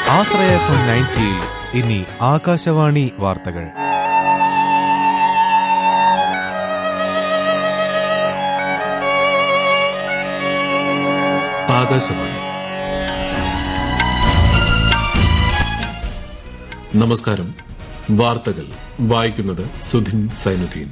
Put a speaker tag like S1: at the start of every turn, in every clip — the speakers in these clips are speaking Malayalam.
S1: ആശ്രയ എഫ് എം നയൻറ്റി ഇനി ആകാശവാണി വാർത്തകൾ
S2: ആകാശവാണി നമസ്കാരം വാർത്തകൾ വായിക്കുന്നത് സുധിൻ സൈനുദ്ദീൻ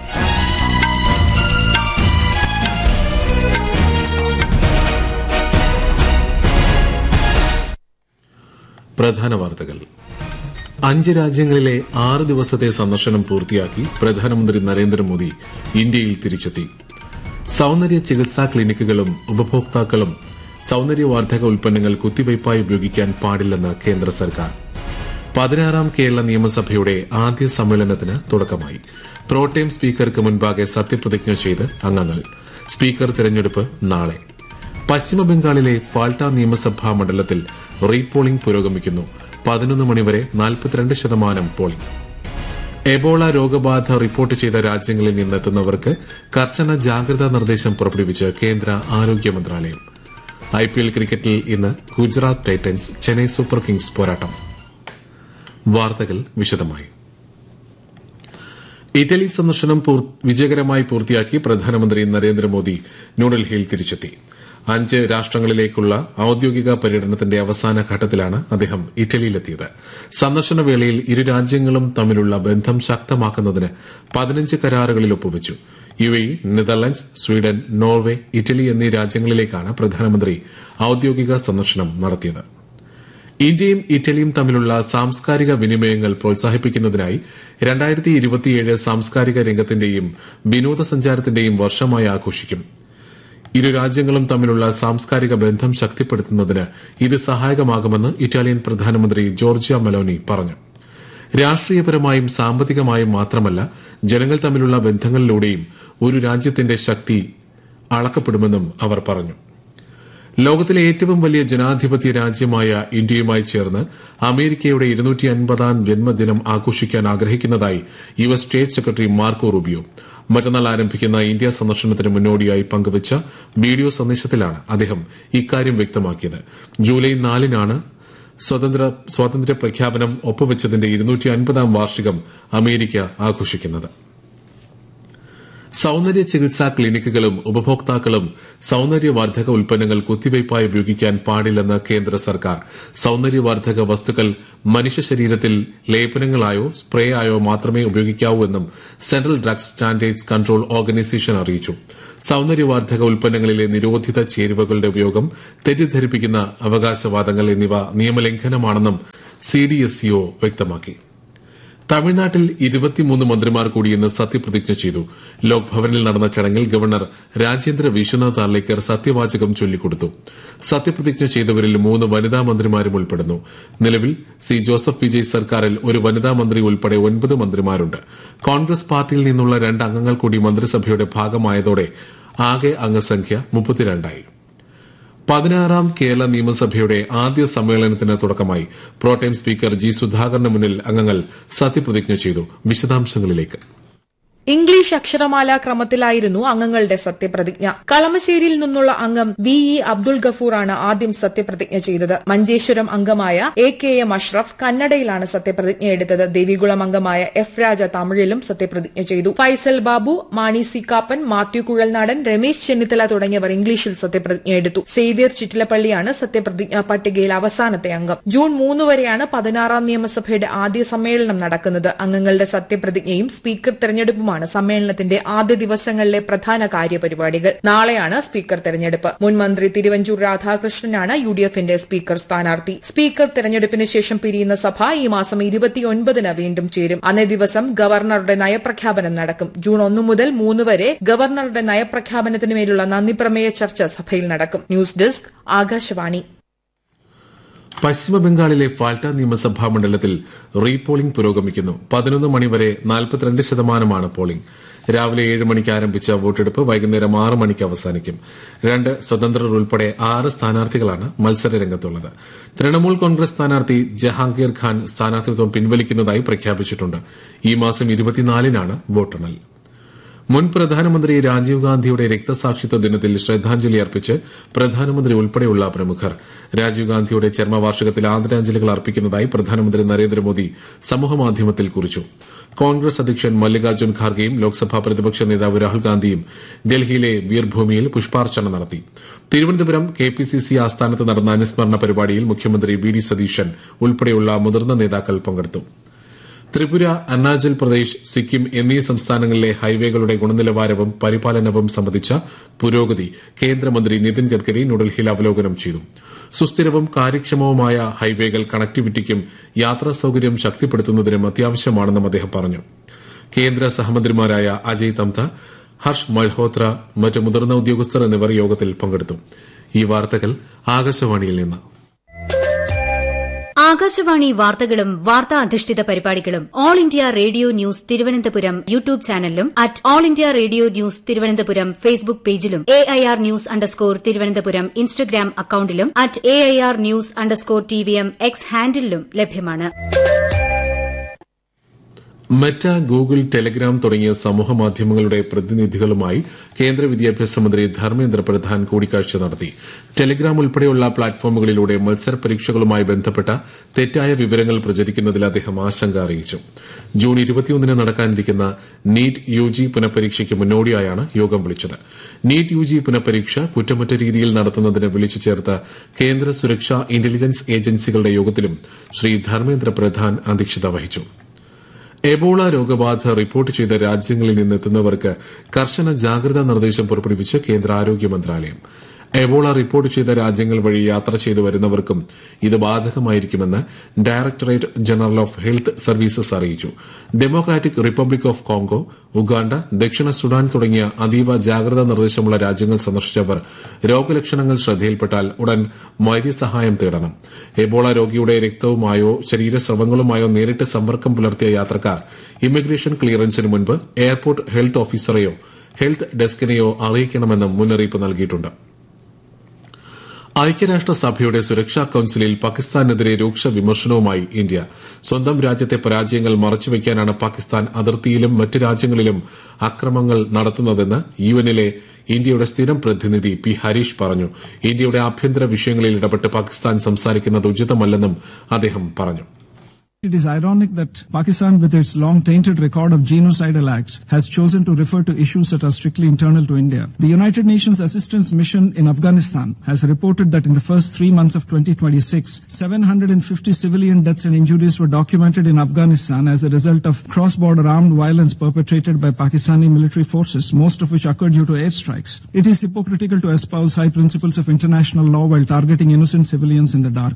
S2: പ്രധാന വാർത്തകൾ അഞ്ച് രാജ്യങ്ങളിലെ ആറ് ദിവസത്തെ സന്ദർശനം പൂർത്തിയാക്കി പ്രധാനമന്ത്രി നരേന്ദ്രമോദി ഇന്ത്യയിൽ തിരിച്ചെത്തി സൌന്ദര്യ ചികിത്സാ ക്ലിനിക്കുകളും ഉപഭോക്താക്കളും സൌന്ദര്യവർദ്ധക ഉൽപ്പന്നങ്ങൾ കുത്തിവയ്പായി ഉപയോഗിക്കാൻ പാടില്ലെന്ന് കേന്ദ്ര സർക്കാർ പതിനാറാം കേരള നിയമസഭയുടെ ആദ്യ സമ്മേളനത്തിന് തുടക്കമായി പ്രോട്ടേം സ്പീക്കർക്ക് മുൻപാകെ സത്യപ്രതിജ്ഞ ചെയ്ത് അംഗങ്ങൾ സ്പീക്കർ തിരഞ്ഞെടുപ്പ് നാളെ പശ്ചിമബംഗാളിലെ ഫാൾട്ട നിയമസഭാ മണ്ഡലത്തിൽ റീപോളിംഗ് പുരോഗമിക്കുന്നു പതിനൊന്ന് മണിവരെ നാൽപ്പത്തിരണ്ട് ശതമാനം പോളിംഗ് എബോള രോഗബാധ റിപ്പോർട്ട് ചെയ്ത രാജ്യങ്ങളിൽ നിന്നെത്തുന്നവർക്ക് കർശന ജാഗ്രതാ നിർദ്ദേശം പുറപ്പെടുവിച്ച് കേന്ദ്ര ആരോഗ്യ മന്ത്രാലയം ഐപിഎൽ ക്രിക്കറ്റിൽ ഇന്ന് Gujarat Titans Chennai Super Kings പോരാട്ടം വാർത്തകൾ വിശദമായി ഇറ്റലി സന്ദർശനം പൂർ- വിജയകരമായി പൂർത്തിയാക്കി പ്രധാനമന്ത്രി നരേന്ദ്രമോദി ന്യൂഡൽഹിയിൽ തിരിച്ചെത്തി അഞ്ച് രാഷ്ട്രങ്ങളിലേക്കുള്ള ഔദ്യോഗിക പര്യടനത്തിന്റെ അവസാന ഘട്ടത്തിലാണ് അദ്ദേഹം ഇറ്റലിയിലെത്തിയത് സന്ദർശന വേളയിൽ ഇരു രാജ്യങ്ങളും തമ്മിലുള്ള ബന്ധം ശക്തമാക്കുന്നതിന് പതിനഞ്ച് കരാറുകളിൽ ഒപ്പുവച്ചു U A Netherlands Sweden Norway Italy എന്നീ രാജ്യങ്ങളിലേക്കാണ് പ്രധാനമന്ത്രി ഔദ്യോഗിക സന്ദർശനം നടത്തിയത് ഇന്ത്യയും ഇറ്റലിയും തമ്മിലുള്ള സാംസ്കാരിക വിനിമയങ്ങൾ പ്രോത്സാഹിപ്പിക്കുന്നതിനായി രണ്ടായിരത്തി ഇരുപത്തിയേഴ് സാംസ്കാരിക രംഗത്തിന്റെയും വിനോദസഞ്ചാരത്തിന്റെയും വർഷമായി ആഘോഷിക്കും ഇരു രാജ്യങ്ങളും തമ്മിലുള്ള സാംസ്കാരിക ബന്ധം ശക്തിപ്പെടുത്തുന്നതിന് ഇത് സഹായകമാകുമെന്ന് ഇറ്റാലിയൻ പ്രധാനമന്ത്രി ജോർജിയ മെലോനി പറഞ്ഞു രാഷ്ട്രീയപരമായും സാമ്പത്തികമായും മാത്രമല്ല ജനങ്ങൾ തമ്മിലുള്ള ബന്ധങ്ങളിലൂടെയും ഒരു രാജ്യത്തിന്റെ ശക്തി അളക്കപ്പെടുമെന്നും അവർ പറഞ്ഞു ലോകത്തിലെ ഏറ്റവും വലിയ ജനാധിപത്യ രാജ്യമായ ഇന്ത്യയുമായി ചേർന്ന് അമേരിക്കയുടെ ഇരുന്നൂറ്റി അൻപതാം ജന്മദിനം ആഘോഷിക്കാൻ ആഗ്രഹിക്കുന്നതായി U S state secretary Marco Rubio മറ്റന്നാൾ ആരംഭിക്കുന്ന ഇന്ത്യ സന്ദർശനത്തിന് മുന്നോടിയായി പങ്കുവച്ച വീഡിയോ സന്ദേശത്തിലാണ് അദ്ദേഹം ഇക്കാര്യം വ്യക്തമാക്കിയത് ജൂലൈ നാലിനാണ് സ്വതന്ത്ര സ്വാതന്ത്ര്യ പ്രഖ്യാപനം ഒപ്പുവച്ചതിന്റെ ഇരുന്നൂറ്റി അൻപതാം വാർഷികം അമേരിക്ക ആഘോഷിക്കുന്നത് സൌന്ദര്യ ചികിത്സാ ക്ലിനിക്കുകളും ഉപഭോക്താക്കളും സൌന്ദര്യവർദ്ധക ഉൽപ്പന്നങ്ങൾ കുത്തിവയ്പായി ഉപയോഗിക്കാൻ പാടില്ലെന്ന് കേന്ദ്ര സർക്കാർ സൌന്ദര്യവർദ്ധക വസ്തുക്കൾ മനുഷ്യ ശരീരത്തിൽ ലേപനങ്ങളായോ സ്പ്രേ ആയോ മാത്രമേ ഉപയോഗിക്കാവൂ എന്നും central drugs standards control organisation അറിയിച്ചു സൌന്ദര്യവർദ്ധക ഉൽപ്പന്നങ്ങളിലെ നിരോധിത ചേരുവകളുടെ ഉപയോഗം തെറ്റിദ്ധരിപ്പിക്കുന്ന അവകാശവാദങ്ങൾ എന്നിവ നിയമലംഘനമാണെന്നും സിഡിഎസ്ഇഒ വ്യക്തമാക്കി തമിഴ്നാട്ടിൽ ഇരുപത്തിമൂന്ന് മന്ത്രിമാർ കൂടി ഇന്ന് സത്യപ്രതിജ്ഞ ചെയ്തു ലോക്ഭവനിൽ നടന്ന ചടങ്ങിൽ ഗവർണർ രാജേന്ദ്ര വിശ്വനാഥ് ആർലേക്കർ സത്യവാചകം ചൊല്ലിക്കൊടുത്തു സത്യപ്രതിജ്ഞ ചെയ്തവരിൽ മൂന്ന് വനിതാ മന്ത്രിമാരും ഉൾപ്പെടുന്നു നിലവിൽ സി ജോസഫ് വിജയ് സർക്കാരിൽ ഒരു വനിതാ മന്ത്രി ഉൾപ്പെടെ ഒൻപത് മന്ത്രിമാരുണ്ട് കോൺഗ്രസ് പാർട്ടിയിൽ നിന്നുള്ള രണ്ട് അംഗങ്ങൾ കൂടി മന്ത്രിസഭയുടെ ഭാഗമായതോടെ ആകെ അംഗസംഖ്യ മുപ്പത്തിരണ്ടായി പതിനാറാം കേരള നിയമസഭയുടെ ആദ്യ സമ്മേളനത്തിന് തുടക്കമായി പ്രോട്ടേം സ്പീക്കർ ജി സുധാകരന് മുന്നിൽ അംഗങ്ങൾ സത്യപ്രതിജ്ഞ ചെയ്തു വിശദാംശങ്ങളിലേക്ക്
S3: ഇംഗ്ലീഷ് അക്ഷരമാല ക്രമത്തിലായിരുന്നു അംഗങ്ങളുടെ സത്യപ്രതിജ്ഞ കളമശ്ശേരിയിൽ നിന്നുള്ള അംഗം വി ഇ അബ്ദുൾ ഗഫൂറാണ് ആദ്യം സത്യപ്രതിജ്ഞ ചെയ്തത് മഞ്ചേശ്വരം അംഗമായ എ കെ എം അഷ്റഫ് കന്നഡയിലാണ് സത്യപ്രതിജ്ഞ എടുത്തത് ദേവികുളം അംഗമായ എഫ് രാജ തമിഴിലും സത്യപ്രതിജ്ഞ ചെയ്തു ഫൈസൽ ബാബു മാണി സി കാപ്പൻ മാത്യു കുഴൽനാടൻ രമേശ് ചെന്നിത്തല തുടങ്ങിയവർ ഇംഗ്ലീഷിൽ സത്യപ്രതിജ്ഞ എടുത്തു സേവ്യർ ചിറ്റിലപ്പള്ളിയാണ് സത്യപ്രതിജ്ഞാ പട്ടികയിൽ അവസാനത്തെ അംഗം ജൂൺ മൂന്ന് വരെയാണ് പതിനാറാം നിയമസഭയുടെ ആദ്യ സമ്മേളനം നടക്കുന്നത് അംഗങ്ങളുടെ സത്യപ്രതിജ്ഞയും സ്പീക്കർ തെരഞ്ഞെടുപ്പുമാണ് സമ്മേളനത്തിന്റെ ആദ്യ ദിവസങ്ങളിലെ പ്രധാന കാര്യപരിപാടികൾ നാളെയാണ് സ്പീക്കർ തെരഞ്ഞെടുപ്പ് മുൻ മന്ത്രി തിരുവഞ്ചൂർ രാധാകൃഷ്ണനാണ് യു ഡി എഫിന്റെ സ്പീക്കർ സ്ഥാനാർത്ഥി സ്പീക്കർ തെരഞ്ഞെടുപ്പിന് ശേഷം പിരിയുന്ന സഭ ഈ മാസം ഇരുപത്തിയൊൻപതിന് വീണ്ടും ചേരും അന്നേ ദിവസം ഗവർണറുടെ നയപ്രഖ്യാപനം നടക്കും ജൂൺ ഒന്ന് മുതൽ മൂന്ന് വരെ ഗവർണറുടെ നയപ്രഖ്യാപനത്തിനുമേലുള്ള നന്ദിപ്രമേയ ചർച്ച സഭയിൽ നടക്കും ന്യൂസ് ഡെസ്ക് ആകാശവാണി
S2: പശ്ചിമബംഗാളിലെ ഫാൽട്ട നിയമസഭാ മണ്ഡലത്തിൽ റീപോളിംഗ് പുരോഗമിക്കുന്നു പതിനൊന്ന് മണിവരെ നാൽപ്പത്തിരണ്ട് ശതമാനമാണ് പോളിംഗ് രാവിലെ ഏഴ് മണിക്ക് ആരംഭിച്ച വോട്ടെടുപ്പ് വൈകുന്നേരം ആറ് മണിക്ക് അവസാനിക്കും രണ്ട് സ്വതന്ത്രർ ഉൾപ്പെടെ ആറ് സ്ഥാനാർത്ഥികളാണ് മത്സര രംഗത്തുള്ളത് തൃണമൂൽ കോൺഗ്രസ് സ്ഥാനാർത്ഥി ജഹാംഗീർ ഖാൻ സ്ഥാനാർത്ഥിത്വം പിൻവലിക്കുന്നതായി പ്രഖ്യാപിച്ചിട്ടുണ്ട് ഈ മാസം ഇരുപത്തിനാലിനാണ് വോട്ടെണ്ണൽ മുൻ പ്രധാനമന്ത്രി രാജീവ് ഗാന്ധിയുടെ രക്തസാക്ഷിത്വ ദിനത്തിൽ ശ്രദ്ധാഞ്ജലി അർപ്പിച്ച് പ്രധാനമന്ത്രി ഉൾപ്പെടെയുള്ള പ്രമുഖർ രാജീവ് ഗാന്ധിയുടെ ചരമവാർഷികത്തിൽ ആദരാഞ്ജലികൾ അർപ്പിക്കുന്നതായി പ്രധാനമന്ത്രി നരേന്ദ്രമോദി സമൂഹമാധ്യമത്തിൽ കുറിച്ചു കോൺഗ്രസ് അധ്യക്ഷൻ മല്ലികാർജ്ജുൻ ഖാർഗെയും ലോക്സഭാ പ്രതിപക്ഷ നേതാവ് രാഹുൽ ഗാന്ധിയും ഡൽഹിയിലെ വീർഭൂമിയിൽ പുഷ്പാർച്ചന നടത്തി Thiruvananthapuram K P C C ആസ്ഥാനത്ത് നടന്ന അനുസ്മരണ പരിപാടിയിൽ മുഖ്യമന്ത്രി വി ഡി സതീശൻ ഉൾപ്പെടെയുള്ള മുതിർന്ന നേതാക്കൾ പങ്കെടുത്തു ത്രിപുര അരുണാചൽ പ്രദേശ് സിക്കിം എന്നീ സംസ്ഥാനങ്ങളിലെ ഹൈവേകളുടെ ഗുണനിലവാരവും പരിപാലനവും സംബന്ധിച്ച പുരോഗതി കേന്ദ്രമന്ത്രി നിതിൻ ഗഡ്കരി ന്യൂഡൽഹിയിൽ അവലോകനം ചെയ്തു സുസ്ഥിരവും കാര്യക്ഷമവുമായ ഹൈവേകൾ കണക്ടിവിറ്റിക്കും യാത്രാ സൌകര്യം ശക്തിപ്പെടുത്തുന്നതിനും അത്യാവശ്യമാണെന്നും അദ്ദേഹം പറഞ്ഞു കേന്ദ്ര സഹമന്ത്രിമാരായ അജയ് തംത ഹർഷ് മൽഹോത്ര മറ്റ് മുതിർന്ന ഉദ്യോഗസ്ഥർ എന്നിവർ യോഗത്തിൽ പങ്കെടുത്തു ഈ വാർത്തകൾ ആകാശവാണിയിൽ നിന്ന്
S4: ആകാശവാണി വാർത്തകളും വാർത്താ അധിഷ്ഠിത പരിപാടികളും All India Radio news Thiruvananthapuram YouTube ചാനലിലും at All India Radio news Thiruvananthapuram Facebook പേജിലും A I R news underscore Thiruvananthapuram Instagram അക്കൌണ്ടിലും at A I R news underscore T V M X ഹാൻഡിലും ലഭ്യമാണ്
S2: മെറ്റ ഗൂഗിൾ ടെലഗ്രാം തുടങ്ങിയ സമൂഹമാധ്യമങ്ങളുടെ പ്രതിനിധികളുമായി കേന്ദ്ര വിദ്യാഭ്യാസ മന്ത്രി ധർമ്മേന്ദ്ര പ്രധാൻ കൂടിക്കാഴ്ച നടത്തി ടെലഗ്രാം ഉൾപ്പെടെയുള്ള പ്ലാറ്റ്ഫോമുകളിലൂടെ മത്സര പരീക്ഷകളുമായി ബന്ധപ്പെട്ട തെറ്റായ വിവരങ്ങൾ പ്രചരിക്കുന്നതിൽ അദ്ദേഹം ആശങ്ക അറിയിച്ചു ജൂൺ ഇരുപത്തിയൊന്നിന് നടക്കാനിരിക്കുന്ന നീറ്റ് യു ജി പുനഃപരീക്ഷയ്ക്ക് മുന്നോടിയായാണ് യോഗം വിളിച്ചത് നീറ്റ് യു ജി പുനഃപരീക്ഷ കുറ്റമറ്റ രീതിയിൽ നടത്തുന്നതിന് വിളിച്ചു ചേർത്ത കേന്ദ്ര സുരക്ഷാ ഇന്റലിജൻസ് ഏജൻസികളുടെ യോഗത്തിലും ശ്രീ ധർമ്മേന്ദ്ര പ്രധാൻ അധ്യക്ഷത വഹിച്ചു എബോള രോഗബാധ റിപ്പോർട്ട് ചെയ്ത രാജ്യങ്ങളിൽ നിന്നെത്തുന്നവർക്ക് കർശന ജാഗ്രതാ നിർദ്ദേശം പുറപ്പെടുവിച്ച് കേന്ദ്ര ആരോഗ്യ മന്ത്രാലയം എബോള റിപ്പോർട്ട് ചെയ്ത രാജ്യങ്ങൾ വഴി യാത്ര ചെയ്തു വരുന്നവർക്കും ഇത് ബാധകമായിരിക്കുമെന്ന് directorate general of health services അറിയിച്ചു Democratic Republic of Congo Uganda ദക്ഷിണ സുഡാൻ തുടങ്ങിയ അതീവ ജാഗ്രതാ നിർദ്ദേശമുള്ള രാജ്യങ്ങൾ സന്ദർശിച്ചവർ രോഗലക്ഷണങ്ങൾ ശ്രദ്ധയിൽപ്പെട്ടാൽ ഉടൻ വൈദ്യസഹായം തേടണം എബോള രോഗിയുടെ രക്തവുമായോ ശരീരസ്രവങ്ങളുമായോ നേരിട്ട് സമ്പർക്കം പുലർത്തിയ യാത്രക്കാർ ഇമിഗ്രേഷൻ ക്ലിയറൻസിന് മുൻപ് എയർപോർട്ട് ഹെൽത്ത് ഓഫീസറെയോ ഹെൽത്ത് ഡെസ്കിനെയോ അറിയിക്കണമെന്നും മുന്നറിയിപ്പ് നൽകിയിട്ടുണ്ട് ഐക്യരാഷ്ട്രസഭയുടെ സുരക്ഷാ കൌൺസിലിൽ പാകിസ്ഥാനെതിരെ രൂക്ഷ വിമർശനവുമായി ഇന്ത്യ സ്വന്തം രാജ്യത്തെ പരാജയങ്ങൾ മറച്ചുവെക്കാനാണ് പാകിസ്ഥാൻ അതിർത്തിയിലും മറ്റ് രാജ്യങ്ങളിലും അക്രമങ്ങൾ നടത്തുന്നതെന്ന് യുഎന്നിലെ ഇന്ത്യയുടെ സ്ഥിരം പ്രതിനിധി പി ഹരീഷ് പറഞ്ഞു ഇന്ത്യയുടെ ആഭ്യന്തര വിഷയങ്ങളിൽ ഇടപെട്ട് പാകിസ്ഥാൻ സംസാരിക്കുന്നത് ഉചിതമല്ലെന്നും അദ്ദേഹം പറഞ്ഞു
S5: It is ironic that Pakistan, with its long tainted record of genocidal acts, has chosen to refer to issues that are strictly internal to India. The United Nations Assistance Mission in Afghanistan has reported that in the first three months of 2026, 750 civilian deaths and injuries were documented in Afghanistan as a result of cross-border armed violence perpetrated by Pakistani military forces, most of which occurred due to airstrikes. It is hypocritical to espouse high principles of international law while targeting innocent civilians in the dark.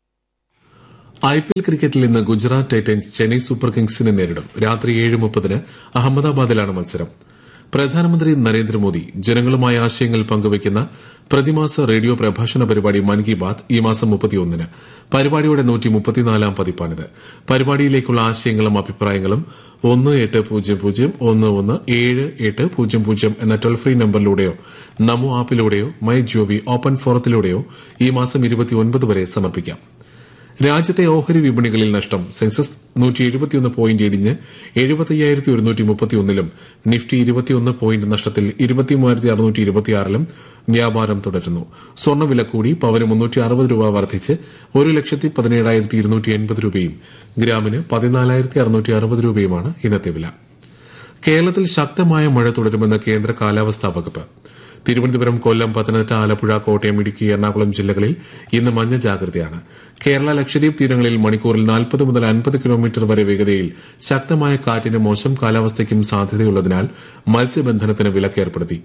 S2: I P L ക്രിക്കറ്റിൽ ഇന്ന് ഗുജറാത്ത് ടൈറ്റൻസ് ചെന്നൈ സൂപ്പർ കിങ്സിനെ നേരിടും രാത്രി ഏഴ് മുപ്പതിന് അഹമ്മദാബാദിലാണ് മത്സരം പ്രധാനമന്ത്രി നരേന്ദ്രമോദി ജനങ്ങളുമായി ആശയങ്ങൾ പങ്കുവയ്ക്കുന്ന പ്രതിമാസ റേഡിയോ പ്രഭാഷണ പരിപാടി മൻ കി ബാത് ഈ മാസം മുപ്പത്തിയൊന്നിന് പരിപാടിയുടെ നൂറ്റി മുപ്പത്തിനാലാം പതിപ്പാണിത് പരിപാടിയിലേക്കുള്ള ആശയങ്ങളും അഭിപ്രായങ്ങളും ഒന്ന് എട്ട് പൂജ്യം പൂജ്യം ഒന്ന് ഒന്ന് ഏഴ് എട്ട് പൂജ്യം പൂജ്യം എന്ന ടോൾ ഫ്രീ നമ്പറിലൂടെയോ നമോ ആപ്പിലൂടെയോ മൈ ജിഒവി ഓപ്പൺ ഫോറത്തിലൂടെയോ ഈ മാസം ഇരുപത്തിയൊൻപത് വരെ സമർപ്പിക്കാം രാജ്യത്തെ ഓഹരി വിപണികളിൽ നഷ്ടം സെൻസസ് നൂറ്റി എഴുപത്തിയൊന്ന് പോയിന്റ് ഇടിഞ്ഞ് എഴുപത്തയ്യായിരത്തി ഒരുന്നൂറ്റി മുപ്പത്തിയൊന്നിലും നിഫ്റ്റി ഇരുപത്തിയൊന്ന് പോയിന്റ് നഷ്ടത്തിൽ ഇരുപത്തിമൂവായിരത്തി അറുന്നൂറ്റി ഇരുപത്തിയാറിലും വ്യാപാരം തുടരുന്നു സ്വർണ്ണവില കൂടി പവന് മുന്നൂറ്റി അറുപത് രൂപ വർദ്ധിച്ച് ഒരു ലക്ഷത്തി പതിനേഴായിരത്തി ഇരുന്നൂറ്റി എൺപത് രൂപയും ഗ്രാമിന് പതിനാലായിരത്തി അറുന്നൂറ്റി അറുപത് രൂപയുമാണ് ഇന്നത്തെ വില കേരളത്തിൽ ശക്തമായ മഴ തുടരുമെന്ന് കേന്ദ്ര കാലാവസ്ഥാ വകുപ്പ് തിരുവനന്തപുരം കൊല്ലം പത്തനംതിട്ട ആലപ്പുഴ കോട്ടയം ഇടുക്കി എറണാകുളം ജില്ലകളിൽ ഇന്ന് മഞ്ഞ ജാഗ്രതയാണ് കേരള ലക്ഷദ്വീപ് തീരങ്ങളിൽ മണിക്കൂറിൽ നാൽപ്പത് മുതൽ അൻപത് കിലോമീറ്റർ വരെ വേഗതയിൽ ശക്തമായ കാറ്റിന് മോശം കാലാവസ്ഥയ്ക്കും സാധ്യതയുള്ളതിനാൽ മത്സ്യബന്ധനത്തിന് വിലക്കേർപ്പെടുത്തി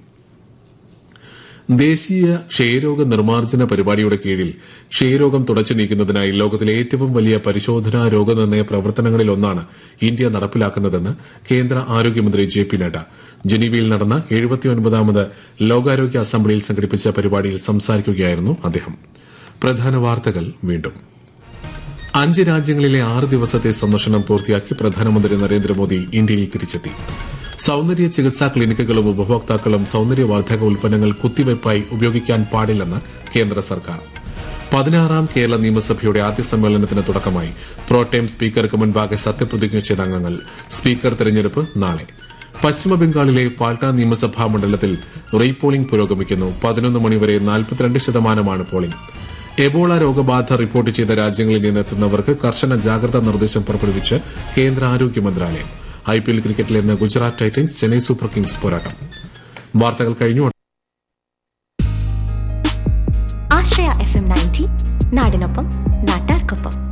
S2: ദേശീയ ക്ഷയരോഗ നിർമ്മാർജ്ജന പരിപാടിയുടെ കീഴിൽ ക്ഷയരോഗം തുടച്ചു നീക്കുന്നതിനായി ലോകത്തിലെ ഏറ്റവും വലിയ പരിശോധനാ രോഗനിർണയ പ്രവർത്തനങ്ങളിലൊന്നാണ് ഇന്ത്യ നടപ്പിലാക്കുന്നതെന്ന് കേന്ദ്ര ആരോഗ്യമന്ത്രി ജെ പി നഡ്ഡ ജനീവയിൽ നടന്ന എഴുപത്തിയൊൻപതാമത് ലോകാരോഗ്യ അസംബ്ലിയിൽ സംഘടിപ്പിച്ച പരിപാടിയിൽ സംസാരിക്കുകയായിരുന്നു അദ്ദേഹം പ്രധാന വാർത്തകൾ വീണ്ടും അഞ്ച് രാജ്യങ്ങളിലെ ആറ് ദിവസത്തെ സന്ദർശനം പൂർത്തിയാക്കി പ്രധാനമന്ത്രി നരേന്ദ്രമോദി ഇന്ത്യയിൽ തിരിച്ചെത്തി സൌന്ദര്യ ചികിത്സാ ക്ലിനിക്കുകളും ഉപഭോക്താക്കളും സൌന്ദര്യവർദ്ധക ഉൽപ്പന്നങ്ങൾ കുത്തിവയ്പായി ഉപയോഗിക്കാൻ പാടില്ലെന്ന് കേന്ദ്ര സർക്കാർ പതിനാറാം കേരള നിയമസഭയുടെ ആദ്യ സമ്മേളനത്തിന് തുടക്കമായി പ്രോട്ടേം സ്പീക്കർക്ക് മുൻപാകെ സത്യപ്രതിജ്ഞ ചെയ്ത അംഗങ്ങൾ സ്പീക്കർ തെരഞ്ഞെടുപ്പ് നാളെ പശ്ചിമബംഗാളിലെ പാൽട്ട നിയമസഭാ മണ്ഡലത്തിൽ റീപോളിംഗ് പുരോഗമിക്കുന്നു പതിനൊന്ന് മണിവരെ നാൽപ്പത്തിരണ്ട് ശതമാനമാണ് പോളിംഗ് എബോള രോഗബാധ റിപ്പോർട്ട് ചെയ്ത രാജ്യങ്ങളിൽ നിന്നെത്തുന്നവർക്ക് കർശന ജാഗ്രതാ നിർദ്ദേശം പുറപ്പെടുവിച്ച് കേന്ദ്ര ആരോഗ്യ മന്ത്രാലയം ഐപിഎൽ ക്രിക്കറ്റിൽ ഇന്ന് Gujarat Titans Chennai Super Kings പോരാട്ടം വാർത്തകൾ കഴിഞ്ഞു
S6: ആശ്രയ എഫ് എം നയൻറ്റി നാടിനൊപ്പം നാട്ടാർക്കൊപ്പം